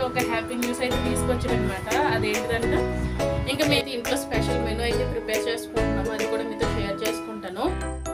ఒక happy news అయితే తీసుకొచ్చాడు అనమాట అదేంటిదంటే ఇంకా మేము ఇంట్లో స్పెషల్ మెనూ అయితే ప్రిపేర్ చేసుకుంటున్నాము అది కూడా మీతో షేర్ చేసుకుంటాను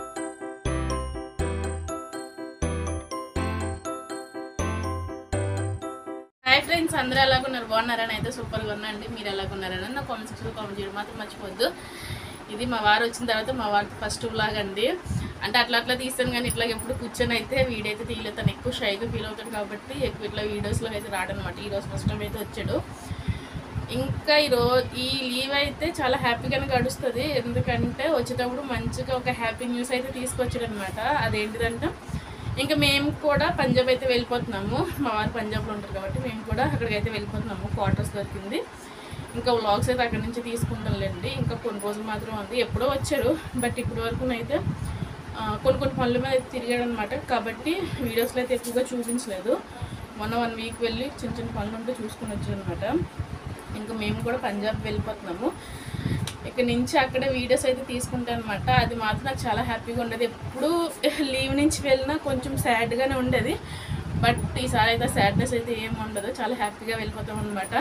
హాయ్ ఫ్రెండ్స్ అందరూ ఎలాగున్నారు బాగున్నారని అయితే సూపర్గా ఉన్నాండి మీరు ఎలాగున్నారని నా కామెంట్ సెక్షన్లో కామెంట్ చేయడం మాత్రం మర్చిపోద్దు ఇది మా వారు వచ్చిన తర్వాత మా వారి ఫస్ట్ వ్లాగ్ అండి అంటే అట్లా అట్లా తీస్తాను కానీ ఇట్లా ఎప్పుడు కూర్చొని అయితే వీడియో అయితే తీయలేదు తను ఎక్కువ షైగా ఫీల్ అవుతాడు కాబట్టి ఎక్కువ ఇట్లా వీడియోస్లో అయితే రాడనమాట ఈరోజు ఫస్ట్ టైం అయితే వచ్చాడు ఇంకా ఈరోజు ఈ లీవ్ అయితే చాలా హ్యాపీగానే గడుస్తుంది ఎందుకంటే వచ్చేటప్పుడు మంచిగా ఒక హ్యాపీ న్యూస్ అయితే తీసుకొచ్చాడు అనమాట అదేంటిదంటే ఇంకా మేము కూడా పంజాబ్ అయితే వెళ్ళిపోతున్నాము మా వారు పంజాబ్లో ఉంటారు కాబట్టి మేము కూడా అక్కడికి అయితే వెళ్ళిపోతున్నాము క్వార్టర్స్ దొరికింది ఇంకా వ్లాగ్స్ అయితే అక్కడి నుంచి తీసుకుంటాంలేండి ఇంకా కొన్ని రోజులు మాత్రం ఉంది ఎప్పుడో వచ్చారు బట్ ఇప్పటి వరకు అయితే ఆ, కొన్ని కొన్ని పనుల మీద అయితే తిరిగాడు అనమాట కాబట్టి వీడియోస్లో అయితే ఎక్కువగా చూపించలేదు మొన్న వన్ వీక్ వెళ్ళి చిన్న చిన్న పనులు ఉంటే చూసుకుని వచ్చాను అనమాట ఇంకా మేము కూడా పంజాబ్ వెళ్ళిపోతున్నాము ఇక్కడ నుంచి అక్కడ వీడియోస్ అయితే తీసుకుంటాను అనమాట అది మాత్రం నాకు చాలా హ్యాపీగా ఉండేది ఎప్పుడు లీవ్ నుంచి వెళ్ళినా కొంచెం సాడ్గానే ఉండేది బట్ ఈసారి అయితే సాడ్నెస్ అయితే ఏమి ఉండదు చాలా హ్యాపీగా వెళ్ళిపోతాం అనమాట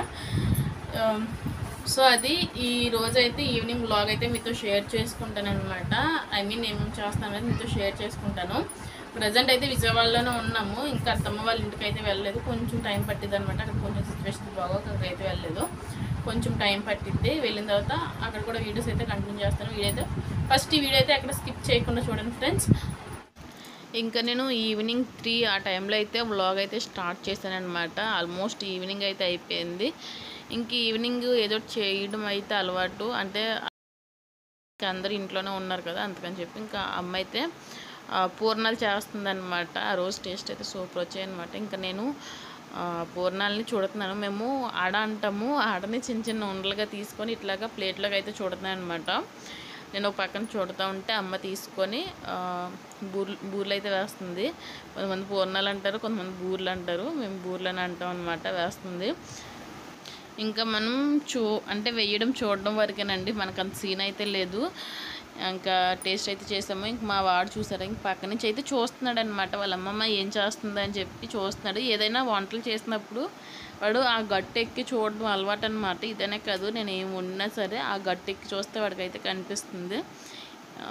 సో అది ఈ రోజు అయితే ఈవినింగ్ బ్లాగ్ అయితే మీతో షేర్ చేసుకుంటాను అనమాట ఐ మీన్ ఏమేమి చేస్తాను అనేది మీతో షేర్ చేసుకుంటాను ప్రజెంట్ అయితే విజయవాడలోనే ఉన్నాము ఇంకా అత్తమ్మ వాళ్ళ ఇంటికి అయితే వెళ్ళలేదు కొంచెం టైం పట్టింది అనమాట అక్కడ కొంచెం సిచ్యువేషన్ బాగా అక్కడికి అయితే వెళ్ళలేదు కొంచెం టైం పట్టింది వెళ్ళిన తర్వాత అక్కడ కూడా వీడియోస్ అయితే కంటిన్యూ చేస్తాను వీడియో అయితే ఫస్ట్ ఈ వీడియో అయితే అక్కడ స్కిప్ చేయకుండా చూడండి ఫ్రెండ్స్ ఇంకా నేను ఈవినింగ్ త్రీ ఆ టైంలో అయితే వ్లాగ్ అయితే స్టార్ట్ చేశాను అనమాట ఆల్మోస్ట్ ఈవినింగ్ అయితే అయిపోయింది ఇంక ఈవినింగ్ ఏదో ఒకటి చేయడం అయితే అలవాటు అంటే ఇంకా అందరు ఇంట్లోనే ఉన్నారు కదా అందుకని చెప్పి ఇంకా అమ్మ అయితే ఆ, పూర్ణాలు చేస్తుందన్నమాట ఆ రోజు టేస్ట్ అయితే సూపర్ వచ్చాయన్నమాట ఇంకా నేను ఆ, పూర్ణాలని చూడుతున్నాను మేము ఆడ అంటాము ఆడని చిన్న చిన్న ఉండలుగా తీసుకొని ఇట్లాగా ప్లేట్లోకి అయితే చూడుతున్నాను అనమాట నేను ఒక పక్కన చూడుతూ ఉంటే అమ్మ తీసుకొని ఆ, బూర్లు బూర్లు అయితే వేస్తుంది కొంతమంది పూర్ణాలు అంటారు కొంతమంది బూర్లు అంటారు మేము బూర్లు అని అంటాం అనమాట వేస్తుంది ఇంకా మనం చూ అంటే వేయడం చూడడం వరకేనండి మనకు అంత సీన్ అయితే లేదు ఇంకా టేస్ట్ అయితే చేసాము ఇంక మా వాడు చూసారా ఇంక పక్క నుంచి అయితే చూస్తున్నాడు అనమాట వాళ్ళ అమ్మమ్మ ఏం చేస్తుంది అని చెప్పి చూస్తున్నాడు ఏదైనా వంటలు చేసినప్పుడు వాడు ఆ గట్టు ఎక్కి చూడడం అలవాటు అనమాట ఇదనే కాదు నేను ఏం ఉన్నా సరే ఆ గట్టు ఎక్కి చూస్తే వాడికైతే కనిపిస్తుంది ఆ,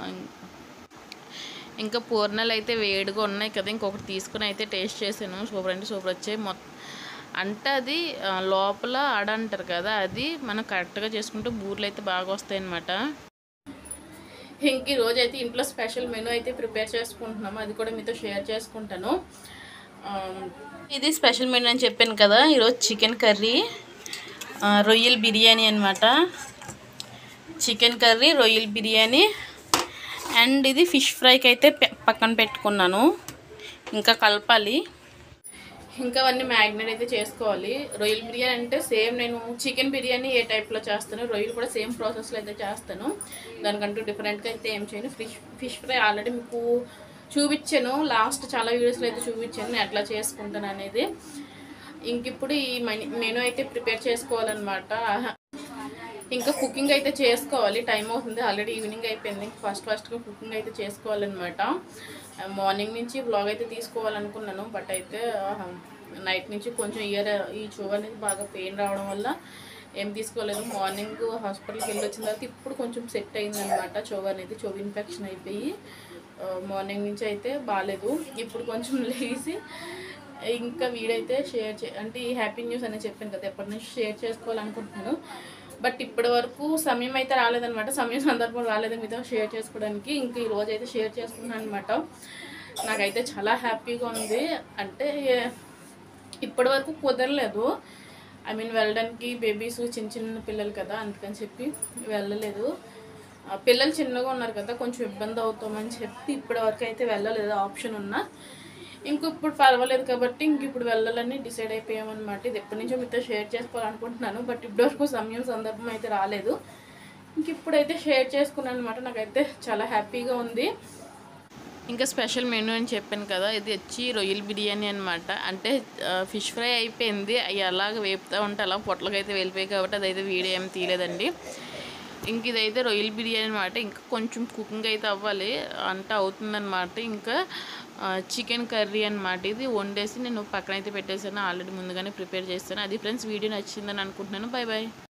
ఇంకా పూర్ణాలు అయితే వేడిగా ఉన్నాయి కదా ఇంకొకటి తీసుకుని అయితే టేస్ట్ చేశాను సూపర్ అంటే సూపర్ వచ్చాయి మొత్తం అంటే అది ఆ, లోపల ఆడ అంటారు కదా అది మనం కరెక్ట్గా చేసుకుంటే బూర్లు అయితే బాగా వస్తాయి అన్నమాట ఇంక ఈ రోజు అయితే ఇంట్లో స్పెషల్ మెనూ అయితే ప్రిపేర్ చేసుకుంటున్నాము అది కూడా మీతో షేర్ చేసుకుంటాను ఆ, ఇది స్పెషల్ మెనూ అని చెప్పాను కదా ఈరోజు చికెన్ కర్రీ ఆ, రొయ్యల బిర్యానీ అనమాట చికెన్ కర్రీ రొయ్యల బిర్యానీ అండ్ ఇది ఫిష్ ఫ్రైకి అయితే పె- పక్కన పెట్టుకున్నాను ఇంకా కలపాలి ఇంకా అవన్నీ మ్యాగ్నేట్ అయితే చేసుకోవాలి రొయ్యల బిర్యానీ అంటే సేమ్ నేను చికెన్ బిర్యానీ ఏ టైప్లో చేస్తాను రొయ్యలు కూడా సేమ్ ప్రాసెస్లో అయితే చేస్తాను దానికంటూ డిఫరెంట్గా అయితే ఏం చేయను ఫిష్ ఫిష్ ఫ్రై ఆల్రెడీ మీకు చూపించాను లాస్ట్ చాలా వీడియోస్లో అయితే చూపించాను నేను ఎట్లా చేసుకుంటాను అనేది ఇంక ఇప్పుడు ఈ మెనూ అయితే ప్రిపేర్ చేసుకోవాలన్నమాట ఇంకా కుకింగ్ అయితే చేసుకోవాలి టైం అవుతుంది ఆల్రెడీ ఈవినింగ్ అయిపోయింది ఫస్ట్ ఫస్ట్గా కుకింగ్ అయితే చేసుకోవాలన్నమాట మార్నింగ్ నుంచి బ్లాగ్ అయితే తీసుకోవాలనుకున్నాను బట్ అయితే నైట్ నుంచి కొంచెం ఇయర్ ఈ చెవు అనేది బాగా పెయిన్ రావడం వల్ల ఏం తీసుకోలేదు మార్నింగ్ హాస్పిటల్కి వెళ్ళి వచ్చిన తర్వాత ఇప్పుడు కొంచెం సెట్ అయిందనమాట చెవు అనేది చెవు ఇన్ఫెక్షన్ అయిపోయి మార్నింగ్ నుంచి అయితే బాగాలేదు ఇప్పుడు కొంచెం లేచి ఇంకా వీడైతే షేర్ చే అంటే ఈ హ్యాపీ న్యూస్ అనేది చెప్పాను కదా ఎప్పటి నుంచి షేర్ చేసుకోవాలనుకుంటున్నాను బట్ ఇప్పటి వరకు సమయం అయితే రాలేదనమాట సమయం సందర్భం రాలేదు మీతో షేర్ చేసుకోవడానికి ఇంకా ఈ రోజు అయితే షేర్ చేసుకున్నాను అనమాట నాకైతే చాలా హ్యాపీగా ఉంది అంటే ఇప్పటి వరకు కుదరలేదు ఐ మీన్ వెళ్ళడానికి బేబీస్ చిన్న చిన్న పిల్లలు కదా అందుకని చెప్పి వెళ్ళలేదు ఆ, పిల్లలు చిన్నగా ఉన్నారు కదా కొంచెం ఇబ్బంది అవుతామని చెప్పి ఇప్పటి వరకు అయితే వెళ్ళలేదు ఆప్షన్ ఉన్నా ఇంక ఇప్పుడు పర్వాలేదు కాబట్టి ఇంక ఇప్పుడు వెళ్ళాలని డిసైడ్ అయిపోయామన్నమాట ఇది ఎప్పటి నుంచో మీతో షేర్ చేసుకోవాలనుకుంటున్నాను బట్ ఇప్పటివరకు సమయం సందర్భం అయితే రాలేదు ఇంక ఇప్పుడైతే షేర్ చేసుకున్నాను అనమాట నాకైతే చాలా హ్యాపీగా ఉంది ఇంకా స్పెషల్ మెనూ అని చెప్పాను కదా ఇది వచ్చి రొయ్యల బిర్యానీ అనమాట అంటే ఆ, ఫిష్ ఫ్రై అయిపోయింది అవి అలాగ వేపుతూ ఉంటే అలా పొట్లకైతే వెళ్ళిపోయాయి కాబట్టి అదైతే వీడియో ఏం తీయలేదండి ఇంక ఇదైతే రొయ్యల బిర్యానీ అనమాట ఇంకా కొంచెం కుకింగ్ అయితే అవ్వాలి అంటే అవుతుందన్నమాట ఇంకా చికెన్ కర్రీ అనమాట ఇది వండేసి నేను పక్కన అయితే పెట్టేసాను ఆల్రెడీ ముందుగానే ప్రిపేర్ చేస్తాను అది ఫ్రెండ్స్ వీడియో నచ్చిందని అనుకుంటున్నాను బాయ్ బాయ్